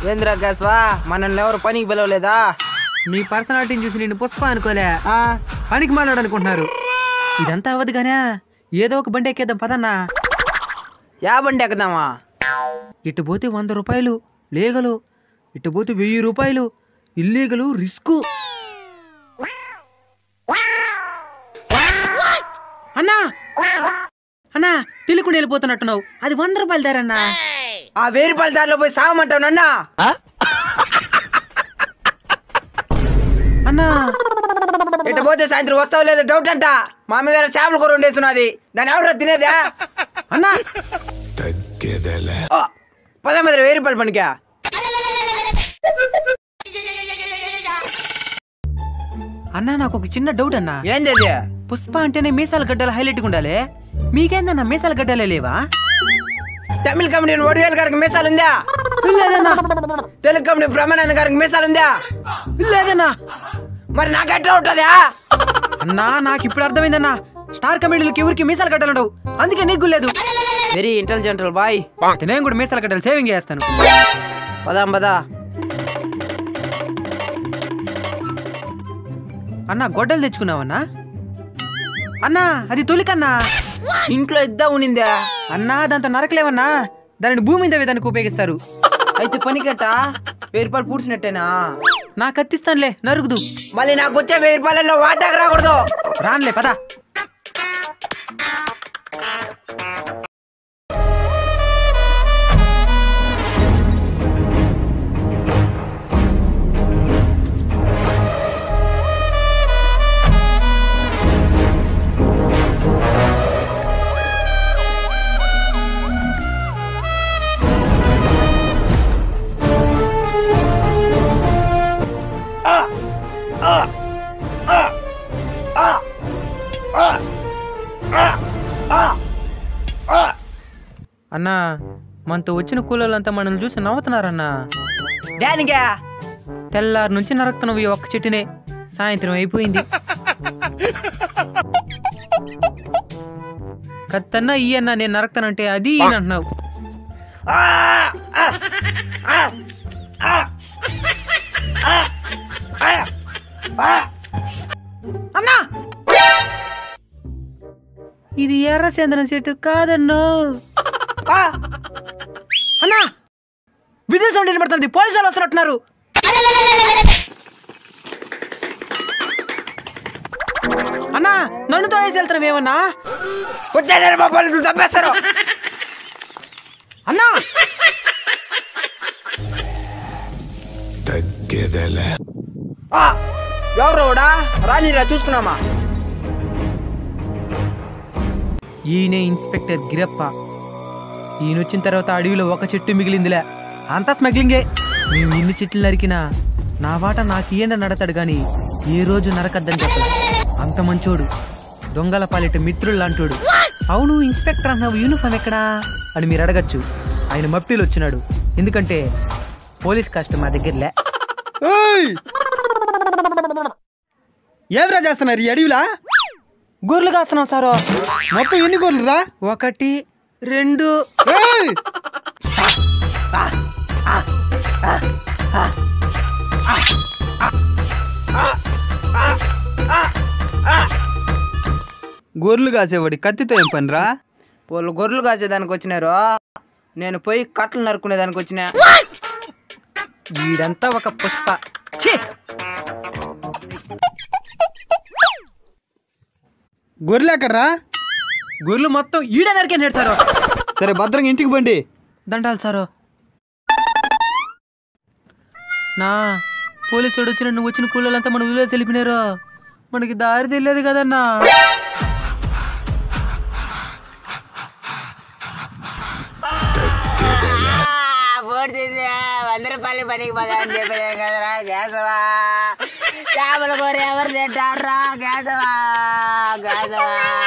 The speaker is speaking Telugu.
ఏంద్రా గ్యాస్వా మనల్ని ఎవరు పనికి పిలవలేదా నీ పర్సనాలిటీని చూసి నేను పుష్ప అనుకోలే పనికి మాలాడు అనుకుంటున్నారు ఇదంతా అవ్వదు గానే ఏదో ఒక బండి ఎక్కేద్దాం పదన్నా యా బండి ఎక్కుదామా ఇటు పోతే వంద రూపాయలు లీగలు ఇటు పోతే వెయ్యి రూపాయలు ఇల్లీగలు రిస్క్ అన్నా అన్నా తెలియకుండా వెళ్ళిపోతున్నట్టున్నావు అది వంద రూపాయలు ధరన్నా ఆ వెయ్యి రూపాయల దారిలో పోయి సాగమంటావు నన్నా అన్నా ఇటు పోతే సాయంత్రం వస్తావు లేదో డౌట్ అంట మా అమ్మ వేరే చేపల కూర వండేస్తున్నది దాన్ని ఎవరు తినేదా అన్నా ఓ, పద మీద వెయ్యి రూపాయల పనికా అన్నా నాకు ఒక చిన్న డౌట్ అన్నా ఏంది అది పుష్ప అంటేనే మీసాల గడ్డలు హైలైట్ ఉండాలి మీకేందన్నా మీసాల గడ్డలే లేవా తమిళ కంపెనీ ఒడివేలు గారికి మీసాలు ఉందా లేదన్నా తెలుగు కంపెనీ బ్రహ్మానంద గారికి మీసాలు ఉందా లేదన్నా మరి నాకు ఎట్లా ఉంటుందా అన్నా నాకు ఇప్పుడు అర్థమైందన్నా స్టార్ కమెడీలకి ఎవరికి మీసాలు గడ్డలుండవు అందుకే నీకు లేదు వెరీ ఇంటెలిజెంట్ బాయ్ అయితే నేను కూడా మీసాల గడ్డలు సేవింగ్ చేస్తాను పదాం పదా అన్నా గొడ్డలు తెచ్చుకున్నావన్నా అన్నా అది తొలికన్నా ఇంట్లో ఇద్దా ఉనిందా అన్నా దాంతో నరకలేవన్నా దానిని భూమి మీద వేదానికి ఉపయోగిస్తారు అయితే పనికట వెయ్యి రూపాయలు పూడ్చినట్టేనా నా కత్తిస్తానులే నరుగుదు మళ్ళీ నాకు వచ్చే వెయ్యి రూపాయలలో వాటాకు రాకూడదు రానులే పదా అన్నా మనతో వచ్చిన కూలీలంతా మనల్ని చూసి నవ్వుతున్నారన్నా దానికా తెల్లారి నుంచి నరకుతున్నావు ఈ ఒక్క చెట్టునే సాయంత్రం అయిపోయింది కత్తన్నా ఈ అన్న నేను నరకుతానంటే అది ఈయన అంటున్నావు అన్నా ఇది ఎర్ర చందనం చెట్టు కాదన్నో ఆ, అన్నా విజిల్ సౌండ్ వినబడుతుంది పోలీసు వాళ్ళు వస్తున్నట్టున్నారు అన్నా నన్ను తోయేసి వెళ్తున్నావు ఏమన్నా వచ్చే నెల మా పోలీసులు చంపేస్తారు అన్నా ఆ, ఎవరు కూడా రానిరా చూసుకున్నామా ఈయనే ఇన్స్పెక్టర్ గిరప్ప ఈయన వచ్చిన తర్వాత అడవిలో ఒక చెట్టు మిగిలిందిలే అంతా స్మగ్లింగే మేము ఇన్ని చెట్లు నరికినా నా వాట నాకు ఈయన నడతాడు గాని ఏ రోజు నరకద్దని చెప్పలే అంత మంచోడు దొంగల పాలిట మిత్రులు లాంటోడు అవును ఇన్స్పెక్టర్ అన్నావు యూనిఫామ్ ఎక్కడా అని మీరు అడగచ్చు ఆయన మప్పిలు వచ్చినాడు ఎందుకంటే పోలీస్ కాస్ట్ మా దగ్గరలే ఏమిరా చేస్తున్నారు ఈ అడవిలా గొర్రెలు కాస్తున్నాం సారో మొత్తం ఎన్ని గోర్లు రా ఒకటి రెండు గొర్రెలు కాసేవాడి కత్తితో ఏం పని రా వాళ్ళు గొర్రెలు కాసేదానికి వచ్చినారు నేను పోయి కట్టలు నరుకునేదానికి వచ్చినా వీడంతా ఒక పుష్ప ఛీ! గొర్రెలు ఎక్కడ్రా గొర్రెలు మొత్తం ఈడ నరికే నేడతారు సరే భద్రంగా ఇంటికి బండి దండాలి సారు నా పోలీసుడు వచ్చిన నువ్వు వచ్చిన కూలీలంతా మన ఊళ్ళో తెలిపినారు మనకి దారి తెలియదు కదన్నా వంద రూపాయలు పనికి పదా అని చెప్పలే కదరా గ్యాసవా చేపల కూర ఎవరు తింటారా గ్యాసవా గ్యాసవా